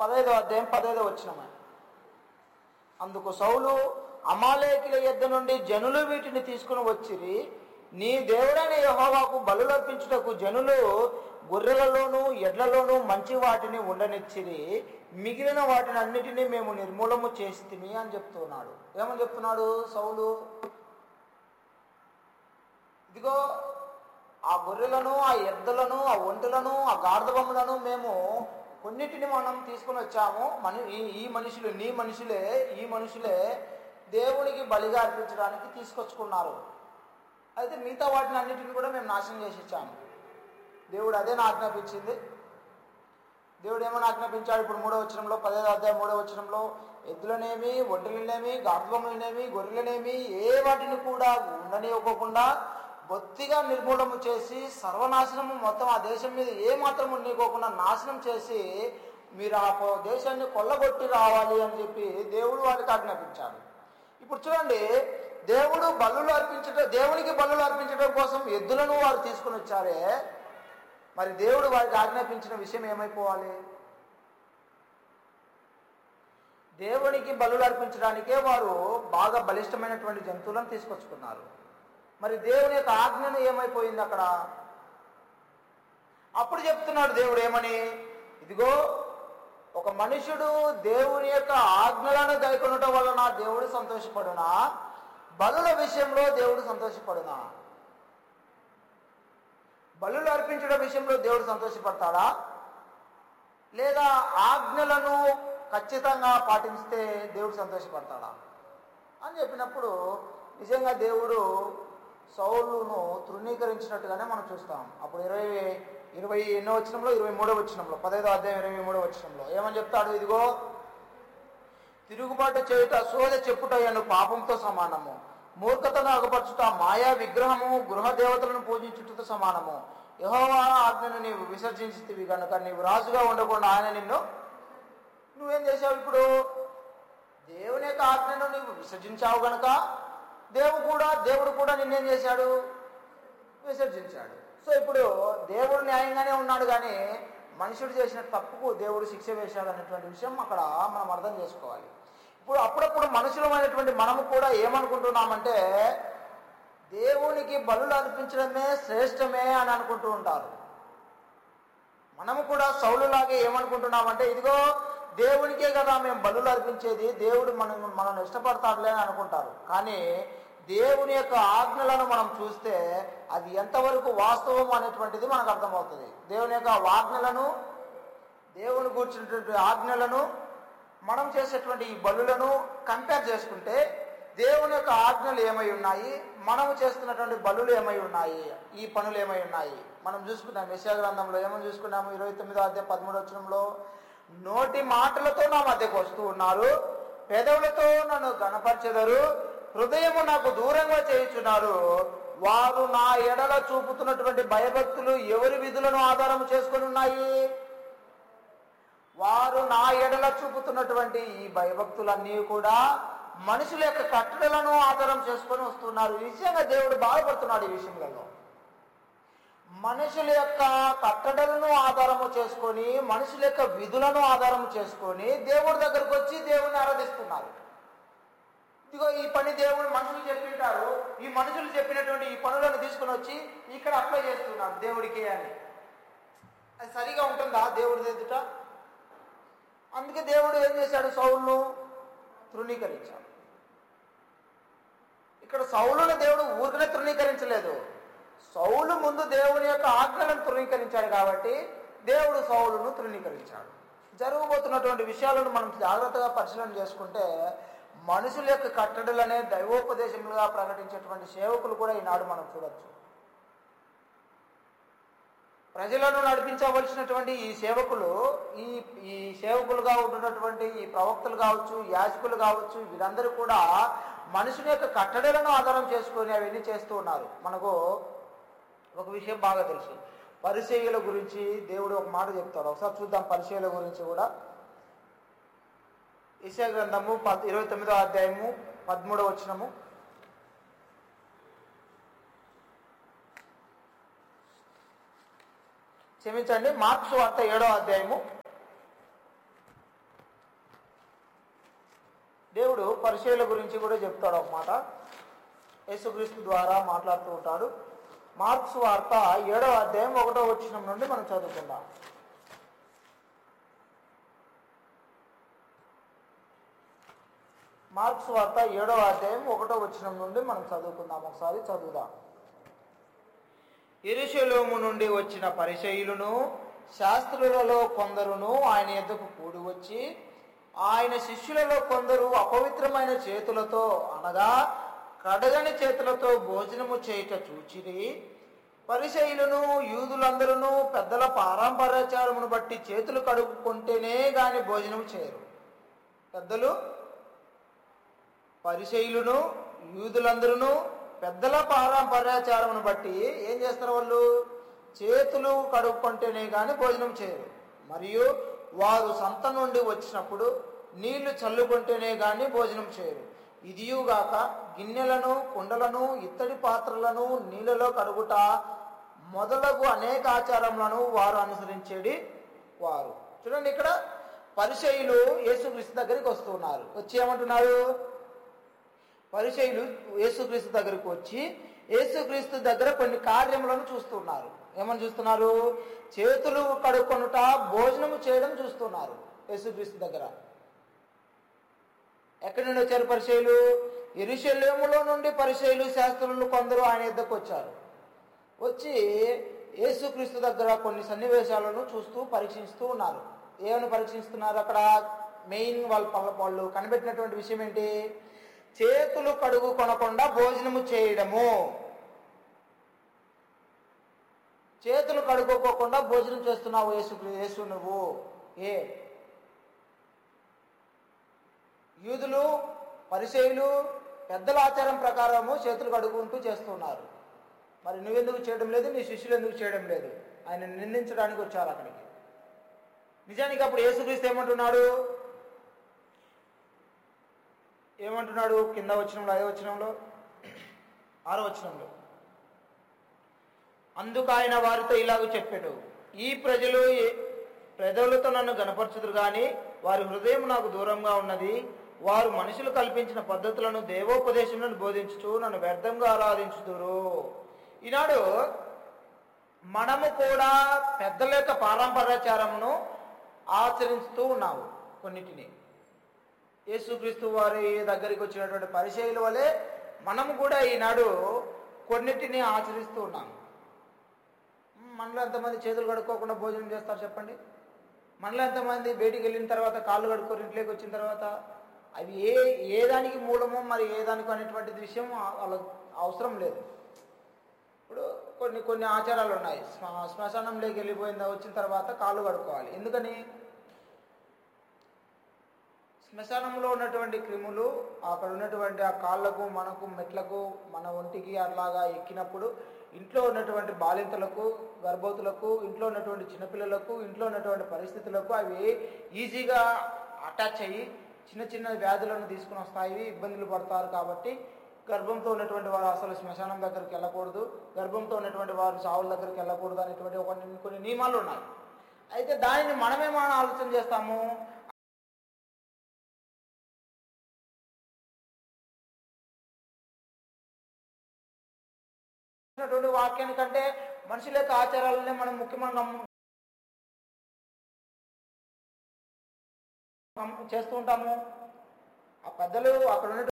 పదైదో అధ్యాయం పదైదో వచ్చినమే అందుకు సౌలు అమాలేకుల యొద్ద నుండి జనులు వీటిని తీసుకుని వచ్చిరి నీ దేవుడైన యెహోవాకు బలులు అర్పించుటకు జనులు గొర్రెలలోను ఎడ్లలోను మంచి వాటిని ఉండనిచ్చిరి మిగిలిన వాటిని అన్నిటినీ మేము నిర్మూలము చేసితిమి అని చెప్తున్నాడు ఏమని చెప్తున్నాడు సౌలు ఇదిగో ఆ గొర్రెలను ఆ ఎద్దులను ఆ ఒంటెలను ఆ గార్ధబొమ్మలను మేము కొన్నిటిని మనం తీసుకుని వచ్చాము మన ఈ ఈ మనుషులు నీ మనుషులే ఈ మనుషులే దేవునికి బలిగా అర్పించడానికి తీసుకొచ్చుకున్నారు అయితే మిగతా వాటిని అన్నిటిని కూడా మేము నాశనం చేసి ఇచ్చాము దేవుడు అదే ఆజ్ఞాపించింది దేవుడు ఏమని ఆజ్ఞాపించాడు ఇప్పుడు మూడో వచనంలో పదహైదు అధ్యాయం మూడో వచనంలో ఎద్దులనేమి ఒడ్డులనేమి గార్ధబొమ్మలనేమి గొర్రెలనేమి ఏ వాటిని కూడా ఉండనివ్వకుండా బొత్తిగా నిర్మూలము చేసి సర్వనాశనము మొత్తం ఆ దేశం మీద ఏ మాత్రం ఉండకోకుండా నాశనం చేసి మీరు ఆ పో- దేశాన్ని కొల్లగొట్టి రావాలి అని చెప్పి దేవుడు వారికి ఆజ్ఞాపించాడు ఇప్పుడు చూడండి దేవుడు బలులు అర్పించడం దేవునికి బలులు అర్పించడం కోసం ఎద్దులను వారు తీసుకుని వచ్చారే మరి దేవుడు వారికి ఆజ్ఞాపించిన విషయం ఏమైపోవాలి దేవునికి బలులు అర్పించడానికే వారు బాగా బలిష్టమైనటువంటి జంతువులను తీసుకొచ్చుకున్నారు మరి దేవుని యొక్క ఆజ్ఞను ఏమైపోయింది అక్కడ అప్పుడు చెప్తున్నాడు దేవుడు ఏమని ఇదిగో ఒక మనుషుడు దేవుని యొక్క ఆజ్ఞలను గైకొనటం వలన దేవుడు సంతోషపడునా బలుల విషయంలో దేవుడు సంతోషపడునా బలులు అర్పించడం విషయంలో దేవుడు సంతోషపడతాడా లేదా ఆజ్ఞలను ఖచ్చితంగా పాటిస్తే దేవుడు సంతోషపడతాడా అని చెప్పినప్పుడు నిజంగా దేవుడు సౌలును తృణీకరించినట్టుగానే మనం చూస్తాం అప్పుడు ఇరవై ఇరవై ఎన్నో వచ్చినంలో ఇరవై మూడో వచ్చినంలో పదహైదో అధ్యాయం ఇరవై మూడో వచ్చినంలో ఏమని చెప్తాడు ఇదిగో తిరుగుబాటు చేయుట సోద చెప్పుటయ్యను పాపంతో సమానము మూర్ఖతను అగపరచుట మాయా విగ్రహము గృహ దేవతలను పూజించుటతో సమానము యహోవా ఆజ్ఞను నీవు విసర్జించితివి కనుక నీవు రాజుగా ఉండకుండా ఆయన నిన్ను నువ్వేం చేసావు ఇప్పుడు దేవుని యొక్క ఆజ్ఞను నీవు విసర్జించావు గనుక దేవు కూడా దేవుడు కూడా నిన్నేం చేశాడు విసర్జించాడు సో ఇప్పుడు దేవుడు న్యాయంగానే ఉన్నాడు కానీ మనుషుడు చేసిన తప్పుకు దేవుడు శిక్ష వేశాడు అనేటువంటి విషయం అక్కడ మనం అర్థం చేసుకోవాలి ఇప్పుడు అప్పుడప్పుడు మనుషులమైనటువంటి మనము కూడా ఏమనుకుంటున్నామంటే దేవునికి బలులు అర్పించడమే శ్రేష్టమే అని అనుకుంటూ ఉంటారు మనము కూడా సౌలులాగే ఏమనుకుంటున్నామంటే ఇదిగో దేవునికే కదా మేము బలులు అర్పించేది దేవుడు మనం మనల్ని ఇష్టపడతాడులే అని అనుకుంటారు కానీ దేవుని యొక్క ఆజ్ఞలను మనం చూస్తే అది ఎంతవరకు వాస్తవం అనేటువంటిది మనకు అర్థమవుతుంది దేవుని యొక్క ఆజ్ఞలను దేవుని కూర్చున్నటువంటి ఆజ్ఞలను మనం చేసేటువంటి ఈ బలులను కంపేర్ చేసుకుంటే దేవుని యొక్క ఆజ్ఞలు ఏమై ఉన్నాయి మనము చేస్తున్నటువంటి బలులు ఏమై ఉన్నాయి ఈ పనులు ఏమై ఉన్నాయి మనం చూసుకున్నాం యశా గ్రంథంలో ఏమని చూసుకున్నాము ఇరవై తొమ్మిదో అధ్యాయం పదమూడు వచనంలో నోటి మాటలతో నా మధ్యకు వస్తూ ఉన్నారు పెదవులతో నన్ను గణపరచెదరు హృదయము నాకు దూరంగా చేయుచున్నారు వారు నా ఎడల చూపుతున్నటువంటి భయభక్తులు ఎవరి విధులను ఆధారం చేసుకొని ఉన్నాయి వారు నా ఎడల చూపుతున్నటువంటి ఈ భయభక్తులన్నీ కూడా మనుషుల యొక్క కట్టడలను ఆధారం చేసుకొని వస్తున్నారు ఈ విషయంగా దేవుడు బాధపడుతున్నాడు ఈ విషయంలో మనుషుల యొక్క కట్టడలను ఆధారము చేసుకొని మనుషుల యొక్క విధులను ఆధారం చేసుకొని దేవుడి దగ్గరకు వచ్చి దేవుని ఆరాధిస్తున్నారు ఇదిగో ఈ పని దేవుడు మనుషులు చెప్పింటారు ఈ మనుషులు చెప్పినటువంటి ఈ పనులను తీసుకుని వచ్చి ఇక్కడ అప్లై చేస్తున్నారు దేవుడికి అని అది సరిగా ఉంటుందా దేవుడి ఎదుట అందుకే దేవుడు ఏం చేశాడు సౌలును తృణీకరించాడు ఇక్కడ సౌలును దేవుడు ఊరికనే తృణీకరించలేదు సౌలు ముందు దేవుని యొక్క ఆజ్ఞలను తృణీకరించాడు కాబట్టి దేవుడు సౌలును తృణీకరించాడు జరగబోతున్నటువంటి విషయాలను మనం జాగ్రత్తగా పరిశీలన చేసుకుంటే మనుషుల యొక్క కట్టడలనే దైవోపదేశములుగా ప్రకటించేటువంటి సేవకులు కూడా ఈనాడు మనం చూడొచ్చు ప్రజలను నడిపించవలసినటువంటి ఈ సేవకులు ఈ ఈ సేవకులుగా ఉంటున్నటువంటి ఈ ప్రవక్తలు కావచ్చు యాజకులు కావచ్చు వీరందరూ కూడా మనుషుని యొక్క కట్టడలను ఆధారం చేసుకొని అవన్నీ చేస్తూ ఉన్నారు మనకు ఒక విషయం బాగా తెలుసు పరిచయుల గురించి దేవుడు ఒక మాట చెప్తాడు ఒకసారి చూద్దాం పరిచయుల గురించి కూడా ఈశా గ్రంథము పద్ ఇరవై తొమ్మిదో అధ్యాయము పదమూడవ వచనము క్షమించండి మార్క్స్ వార్త ఏడో అధ్యాయము యేసుక్రీస్తు పరిచయాల గురించి కూడా చెప్తాడు ఒక మాట యేసుక్రీస్తు ద్వారా మాట్లాడుతూ ఉంటాడు మార్క్స్ వార్త ఏడవ అధ్యాయం ఒకటో వచ్చిన నుండి మనం చదువుకుందాం మార్క్స్ వార్త ఏడవ అధ్యాయం ఒకటో వచ్చిన నుండి మనం చదువుకుందాం ఒకసారి చదువుదాం ఎరుషలోము నుండి వచ్చిన పరిచయులను శాస్త్రులలో కొందరును ఆయన ఎద్దకు కూడి వచ్చి ఆయన శిష్యులలో కొందరు అపవిత్రమైన చేతులతో అనగా కడగని చేతులతో భోజనము చేయుట చూచిరి పరిచయులను యూదులందరూ పెద్దల పారంపర్యాచారమును బట్టి చేతులు కడుక్కుంటేనే గాని భోజనం చేయరు పెద్దలు పరిచయులను యూదులందరూ పెద్దల పారంపర్యాచారమును బట్టి ఏం చేస్తారు వాళ్ళు చేతులు కడుక్కుంటేనే కానీ భోజనం చేయరు మరియు వారు సంత నుండి వచ్చినప్పుడు నీళ్లు చల్లుకుంటేనే కానీ భోజనం చేయరు ఇదియుగాక గిన్నెలను కుండలను ఇత్తడి పాత్రలను నీళ్ళలో కడుగుట మొదలగు అనేక ఆచారములను వారు అనుసరించేది వారు చూడండి ఇక్కడ పరిచయులు యేసుక్రీస్తు దగ్గరికి వస్తున్నారు వచ్చి ఏమంటున్నారు పరిచయులు యేసుక్రీస్తు దగ్గరకు వచ్చి యేసుక్రీస్తు దగ్గర కొన్ని కార్యములను చూస్తున్నారు ఏమని చూస్తున్నారు చేతులు కడుక్కొనుట భోజనము చేయడం చూస్తున్నారు యేసుక్రీస్తు దగ్గర ఎక్కడి నుండి వచ్చారు పరిచయులు ఎరుషలేములో నుండి పరిచయులు శాస్త్రులు కొందరు ఆయన ఎద్దకు వచ్చారు వచ్చి యేసుక్రీస్తు దగ్గర కొన్ని సన్నివేశాలను చూస్తూ పరీక్షిస్తూ ఉన్నారు ఏమని పరీక్షిస్తున్నారు అక్కడ మెయిన్ వాళ్ళ పల్ల- వాళ్ళు కనిపెట్టినటువంటి విషయం ఏంటి చేతులు కడుగు కొనకుండా భోజనము చేయడము చేతులు కడుక్కోకుండా భోజనం చేస్తున్నావు యేసు యేసు నువ్వు ఏ యూదులు పరిచయులు పెద్దల ఆచారం ప్రకారము చేతులు కడుక్కుంటూ చేస్తున్నారు మరి నువ్వెందుకు చేయడం లేదు నీ శిష్యులు ఎందుకు చేయడం లేదు ఆయన నిందించడానికి వచ్చారు అక్కడికి నిజానికి అప్పుడు యేసుక్రీస్తు ఏమంటున్నాడు ఏమంటున్నాడు కింద వచనంలో అదే వచనంలో ఆరో వచనంలో అందుకు ఆయన వారితో ఇలాగ చెప్పాడు ఈ ప్రజలు ఏ- ప్రజలతో నన్ను గనపరచుదురు గాని వారి హృదయం నాకు దూరంగా ఉన్నది వారు మనుషులు కల్పించిన పద్ధతులను దేవోపదేశములను బోధించుచు నన్ను వ్యర్థంగా ఆరాధించుదురు ఈనాడు మనము కూడా పెద్దల యొక్క పారంపర్యాచారమును ఆచరిస్తూ ఉన్నాము కొన్నిటిని యేసుక్రీస్తు వారి దగ్గరికి వచ్చినటువంటి పరిచయుల వలె మనము కూడా ఈనాడు కొన్నిటిని ఆచరిస్తూ ఉన్నాము మనలో ఎంతమంది చేతులు కడుక్కోకుండా భోజనం చేస్తారు చెప్పండి మనలో ఎంతమంది బయటికి వెళ్ళిన తర్వాత కాళ్ళు కడుక్కోరు ఇంట్లోకి వచ్చిన తర్వాత అవి ఏ ఏ దానికి మూలమో మరి ఏ దానికి అనేటువంటి విషయం వాళ్ళకి అవసరం లేదు ఇప్పుడు కొన్ని కొన్ని ఆచారాలు ఉన్నాయి శ్మ- శ్మశానంలోకి వెళ్ళిపోయిన వచ్చిన తర్వాత కాళ్ళు కడుక్కోవాలి ఎందుకని శ్మశానంలో ఉన్నటువంటి క్రిములు అక్కడ ఉన్నటువంటి ఆ కాళ్ళకు మనకు మెట్లకు మన ఒంటికి అట్లాగా ఎక్కినప్పుడు ఇంట్లో ఉన్నటువంటి బాలింతలకు గర్భవతులకు ఇంట్లో ఉన్నటువంటి చిన్నపిల్లలకు ఇంట్లో ఉన్నటువంటి పరిస్థితులకు అవి ఈజీగా అటాచ్ అయ్యి చిన్న చిన్న వ్యాధులను తీసుకుని వస్తాయి ఇబ్బందులు పడతారు కాబట్టి గర్భంతో ఉన్నటువంటి వారు అసలు శ్మశానం దగ్గరికి వెళ్ళకూడదు గర్భంతో ఉన్నటువంటి వారు సావుల దగ్గరికి వెళ్ళకూడదు అనేటువంటి ఒక కొన్ని నియమాలు ఉన్నాయి అయితే దానిని మనమేమైనా ఆలోచన చేస్తాము ఇచ్చినటువంటి వాక్యాన్ని కంటే మనుషుల యొక్క ఆచారాలనే మనం ముఖ్యమైన గమ- గమ- చేస్తూ ఉంటాము ఆ పెద్దలు అక్కడ ఉన్నటువంటి